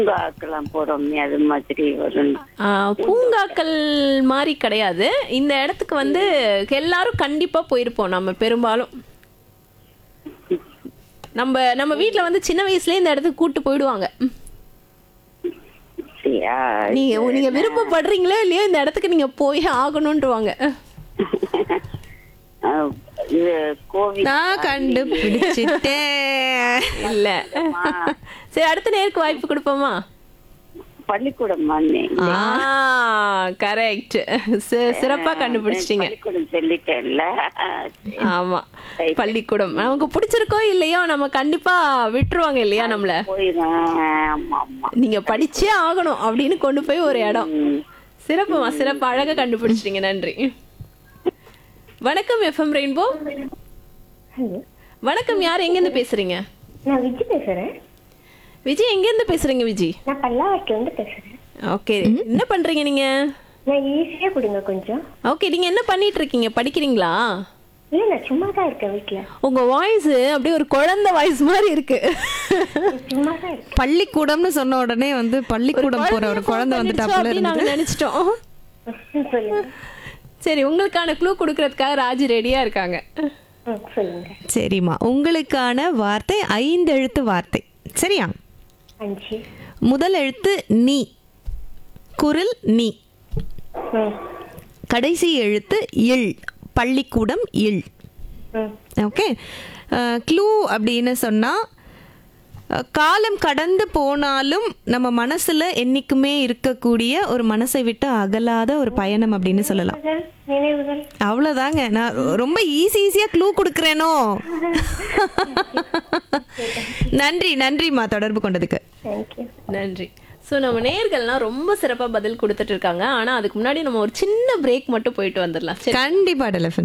பூங்காக்கெல்லாம் போறோமே அது மாதிரி வரும் ஆ, பூங்காக்கள் மாதிரி கிடையாது இந்த இடத்துக்கு வந்து எல்லாரும் கண்டிப்பா போயிருப்போம் நம்ம பெரும்பாலும் நம்ம நம்ம வீட்ல வந்து சின்ன வயசுலயே இந்த இடத்துக்கு கூட்டு போயிடுவாங்க சரியா நீங்க நீங்க விருப்பப்படுறீங்களோ இல்லையோ இந்த இடத்துக்கு நீங்க போய் ஆகணும்ன்றவாங்க அஹ், இது கோவில் நான் கண்டுபிடிச்சிட்டேன் இல்ல சரி அடுத்த நேருக்கு வாய்ப்பு கொடுப்போமா பள்ளிக்கூடம் கரெக்ட் சிறப்பா கண்டுபிடிச்சிட்டீங்க பள்ளிக்கூடம் சொல்லிட்டேன்ல ஆமா பள்ளிக்கூடம் நமக்கு பிடிச்சிருக்கோ இல்லையோ நம்ம கண்டிப்பா விட்டுருவாங்க இல்லையா நம்மள போயிடுவேன் ஆமா ஆமா நீங்க படிச்சே ஆகணும் அப்படின்னு கொண்டு போய் ஒரு இடம் ம். சிறப்புமா சிறப்பு அழகா கண்டுபிடிச்சிட்டீங்க நன்றி வணக்கம் எஃப்எம் ரெயின்போ ஹலோ வணக்கம் யார் எங்க இருந்து பேசுறீங்க நான் விஜி பேசுறேன் விஜய் எங்க இருந்து பேசுறீங்க விஜய் நான் பல்லாவரத்துல இருந்து பேசுறேன் ஓகே என்ன பண்றீங்க நீங்க நான் ஈஸியா கொடுங்க கொஞ்சம் ஓகே நீங்க என்ன பண்ணிட்டு இருக்கீங்க படிக்கிறீங்களா இல்ல நான் சும்மா தான் இருக்கேன் வீட்ல உங்க வாய்ஸ் அப்படியே ஒரு குழந்தை வாய்ஸ் மாதிரி இருக்கு சும்மா தான் இருக்கேன் பள்ளிக்கூடம்னு சொன்ன உடனே வந்து பள்ளிக்கூடம் போற ஒரு குழந்தை வந்துட்டாப்புல அப்படின்னு நாங்க இருந்தது நினைச்சிட்டோம் சொல்லுங்க சரி உங்களுக்கான க்ளூ கொடுக்கறதுக்காக ராஜி ரெடியா இருக்காங்க ம், சொல்லுங்க சரிம்மா உங்களுக்கான வார்த்தை ஐந்து எழுத்து வார்த்தை சரியா அஞ்சு முதல் எழுத்து நீ குரில் நீ ம் கடைசி எழுத்து இல் பள்ளிக்கூடம் இல் ம் ஓகே க்ளூ அப்படின்னு சொன்னால் காலம் கடந்து போனாலும் நம்ம மனசுல என்னைக்குமே இருக்கக்கூடிய ஒரு மனசை விட்டு அகலாத ஒரு பயணம் அப்படின்னு சொல்லலாம் நினைவுகள், நினைவுகள் அவ்வளோதாங்க நான் ரொம்ப ஈஸி ஈஸியாக க்ளூ கொடுக்குறேனோ நன்றி நன்றிம்மா தொடர்பு கொண்டதுக்கு தேங்க்யூ நன்றி ஸோ நம்ம நேயர்கள்லாம் ரொம்ப சிறப்பா பதில் கொடுத்துட்டு இருக்காங்க ஆனா அதுக்கு முன்னாடி நம்ம ஒரு சின்ன பிரேக் மட்டும் போயிட்டு வந்துடலாம் சரி கண்டிப்பா டெலிஃபன்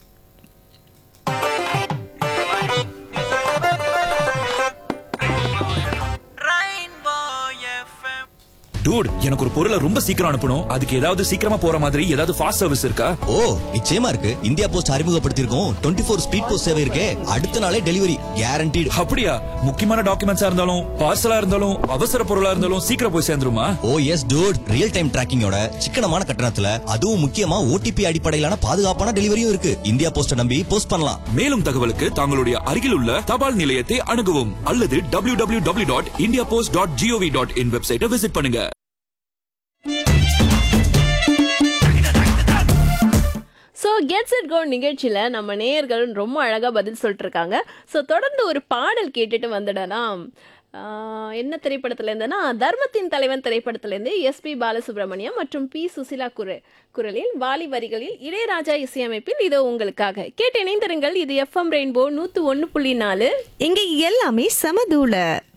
டூட் எனக்கு ஒரு பொருளை ரொம்ப சீக்கிரம் அனுப்பணும் அதுக்கு ஏதாவது சீக்கிரமா போற மாதிரி ஏதாவது ஃபாஸ்ட் சர்வீஸ் இருக்கா ஓ நிச்சயமா இருக்கு இந்தியா போஸ்ட் அறிமுகப்படுத்தியிருக்கோம் டுவெண்ட்டி ஃபோர் ஸ்பீட் போஸ்ட் சேவை இருக்கே அடுத்த நாளே டெலிவரி கேரண்டீடு அப்படியா முக்கியமான டாக்குமெண்ட்ஸா இருந்தாலும் பார்சலா இருந்தாலும் அவசர பொருளா இருந்தாலும் சீக்கிரம் போய் சேர்ந்துருமா oh yes dude real time டிராக்கிங்கோட சிக்கனமான கட்டணத்துல அதுவும் முக்கியமா ஓடிபி அடிப்படையிலான பாதுகாப்பான டெலிவரியும் இருக்கு இந்தியா போஸ்ட நம்பி போஸ்ட் பண்ணலாம் மேலும் தகவலுக்கு தங்களுடைய அருகில் உள்ள தபால் நிலையத்தை அணுகவும் அல்லது W W W dot India Post dot GOV dot in வெப்சைட்டை விசிட் பண்ணுங்க ஸோ கெட்ஸ் இட் கோ நிகழ்ச்சியில் நம்ம நேயர்கள் ரொம்ப அழகாக பதில் சொல்லிட்டு இருக்காங்க ஸோ தொடர்ந்து ஒரு பாடல் கேட்டுட்டு வந்துடலாம் ஆஹ் என்ன திரைப்படத்துல இருந்துன்னா தர்மத்தின் தலைவன் திரைப்படத்திலேருந்து எஸ்பி பாலசுப்ரமணியம் மற்றும் பி சுசிலா குர குரலில் வாலி வரிகளில் இளையராஜா இசையமைப்பில் இதோ உங்களுக்காக கேட்டு இணைந்திருங்கள் இது எஃப்எம் ரெயின்போ நூற்று ஒன்று புள்ளி நாலு இங்க எல்லாமே சமதூள